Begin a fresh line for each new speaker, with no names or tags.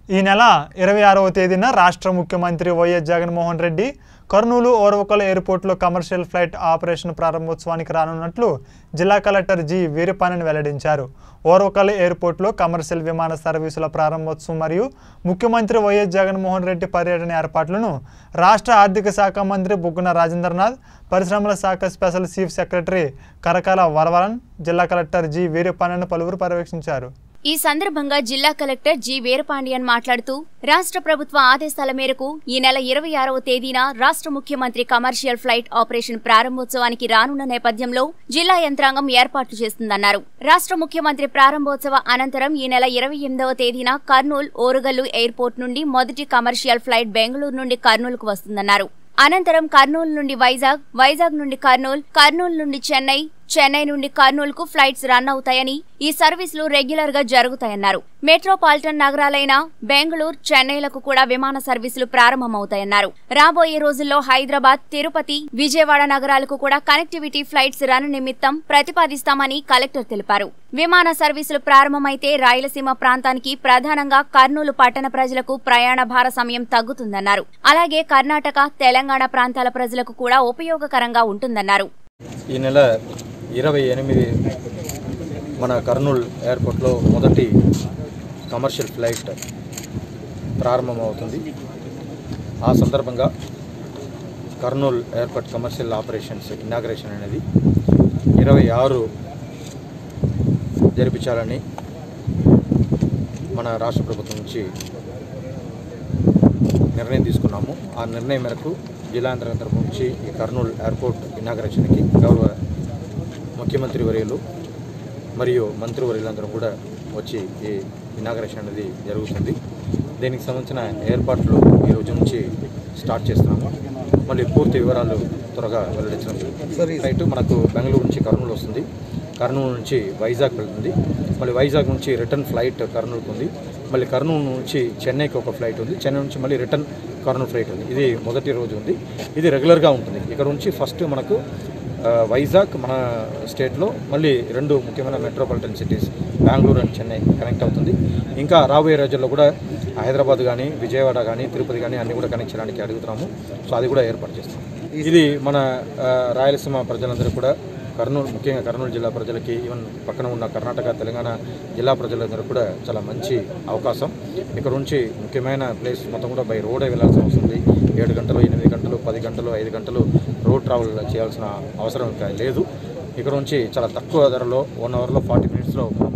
ఈ నెల ఇరవై ఆరవ తేదీన రాష్ట్ర ముఖ్యమంత్రి వైఎస్ జగన్మోహన్ రెడ్డి కర్నూలు ఓర్వకల్ ఎయిర్పోర్ట్లో కమర్షియల్ ఫ్లైట్ ఆపరేషన్ ప్రారంభోత్సవానికి రానున్నట్లు జిల్లా కలెక్టర్ జి వీరపానన్ వెల్లడించారు ఓర్వకల్ ఎయిర్పోర్ట్లో కమర్షియల్ విమాన సర్వీసుల ప్రారంభోత్సవం మరియు ముఖ్యమంత్రి వైఎస్ జగన్మోహన్ రెడ్డి పర్యటన ఏర్పాట్లను రాష్ట్ర ఆర్థిక శాఖ మంత్రి బుగ్గన రాజేంద్రనాథ్ పరిశ్రమల శాఖ special chief secretary Karikal Valaven జిల్లా కలెక్టర్ జి వీరపానన్ పలువురు పర్యవేక్షించారు
ఈ సందర్భంగా జిల్లా కలెక్టర్ జి వీరపాండియన్ మాట్లాడుతూ రాష్ట్ర ప్రభుత్వ ఆదేశాల మేరకు ఈ నెల ఇరవై ఆరవ తేదీన రాష్ట్ర ముఖ్యమంత్రి కమర్షియల్ ఫ్లైట్ ఆపరేషన్ ప్రారంభోత్సవానికి రానున్న నేపథ్యంలో జిల్లా యంత్రాంగం ఏర్పాట్లు చేస్తుందన్నారు రాష్ట్ర ముఖ్యమంత్రి ప్రారంభోత్సవ అనంతరం ఈ నెల ఇరవై ఎనిమిదవ తేదీన కర్నూలు ఓరుగల్లు ఎయిర్పోర్ట్ నుండి మొదటి కమర్షియల్ ఫ్లైట్ బెంగళూరు నుండి కర్నూలుకు వస్తుందన్నారు అనంతరం కర్నూలు నుండి వైజాగ్ వైజాగ్ నుండి కర్నూలు కర్నూలు నుండి చెన్నై చెన్నై నుండి కర్నూలుకు ఫ్లైట్స్ రన్ అవుతాయని ఈ సర్వీసులు రెగ్యులర్ గా జరుగుతాయన్నారు మెట్రోపాలిటన్ నగరాలైన బెంగళూరు చెన్నైలకు కూడా విమాన సర్వీసులు ప్రారంభమవుతాయన్నారు రాబోయే రోజుల్లో హైదరాబాద్ తిరుపతి విజయవాడ నగరాలకు కూడా కనెక్టివిటీ ఫ్లైట్స్ రన్ నిమిత్తం ప్రతిపాదిస్తామని కలెక్టర్ తెలిపారు విమాన సర్వీసులు ప్రారంభమైతే రాయలసీమ ప్రాంతానికి ప్రధానంగా కర్నూలు పట్టణ ప్రజలకు ప్రయాణ భార సమయం తగ్గుతుందన్నారు అలాగే కర్ణాటక తెలంగాణ ప్రాంతాల ప్రజలకు కూడా ఉపయోగకరంగా ఉంటుందన్నారు
ఈ నెల ఇరవై ఎనిమిది మన కర్నూలు ఎయిర్పోర్ట్లో మొదటి కమర్షియల్ ఫ్లైట్ ప్రారంభమవుతుంది ఆ సందర్భంగా Kurnool airport commercial operations inauguration అనేది ఇరవై ఆరు జరిపించాలని మన రాష్ట్ర ప్రభుత్వం నుంచి నిర్ణయం తీసుకున్నాము ఆ నిర్ణయం మేరకు జిల్లా యంత్రాంగం నుంచి ఈ కర్నూలు ఎయిర్పోర్ట్ ఇనాగరేషన్కి గౌరవ ముఖ్యమంత్రి వర్యులు మరియు మంత్రి వర్యులందరూ కూడా వచ్చి ఈ ఇనాగరేషన్ అనేది జరుగుతుంది దీనికి సంబంధించిన ఏర్పాట్లు ఈ రోజు నుంచి స్టార్ట్ చేస్తున్నాము మళ్ళీ పూర్తి వివరాలు త్వరగా వెల్లడించడం జరుగుతుంది ఫ్లైట్ మనకు బెంగళూరు నుంచి కర్నూలు వస్తుంది కర్నూలు నుంచి వైజాగ్ వెళ్తుంది మళ్ళీ వైజాగ్ నుంచి రిటర్న్ ఫ్లైట్ కర్నూలుకు ఉంది మళ్ళీ కర్నూలు నుంచి చెన్నైకి ఒక ఫ్లైట్ ఉంది చెన్నై నుంచి మళ్ళీ రిటర్న్ కర్నూలు ఫ్లైట్ ఉంది ఇది మొదటి రోజు ఉంది ఇది రెగ్యులర్గా ఉంటుంది ఇక్కడ నుంచి ఫస్ట్ మనకు ఆ, వైజాగ్ మన స్టేట్లో మళ్ళీ రెండు ముఖ్యమైన metropolitan cities Bengaluru and Chennai connect అవుతుంది ఇంకా రాబోయే రోజుల్లో కూడా హైదరాబాద్ కానీ విజయవాడ కానీ తిరుపతి కానీ అన్ని కూడా కనెక్ట్ చేయడానికి అడుగుతున్నాము సో అది కూడా ఏర్పాటు చేస్తాం ఇది మన ఆ, రాయలసీమ ప్రజలందరూ కూడా కర్నూలు ముఖ్యంగా కర్నూలు జిల్లా ప్రజలకి ఈవెన్ పక్కన ఉన్న కర్ణాటక తెలంగాణ జిల్లా ప్రజలందరూ కూడా చాలా మంచి అవకాశం ఇక్కడ నుంచి ముఖ్యమైన ప్లేస్ మొత్తం కూడా బై రోడే వెళ్ళాల్సిన అవసరం ఉంది ఏడు గంటలు ఎనిమిది గంటలు పది గంటలు ఐదు గంటలు రోడ్ ట్రావెల్ చేయాల్సిన అవసరం ఇంకా లేదు ఇక్కడ నుంచి చాలా తక్కువ ధరలో వన్ అవర్లో ఫార్టీ మినిట్స్లో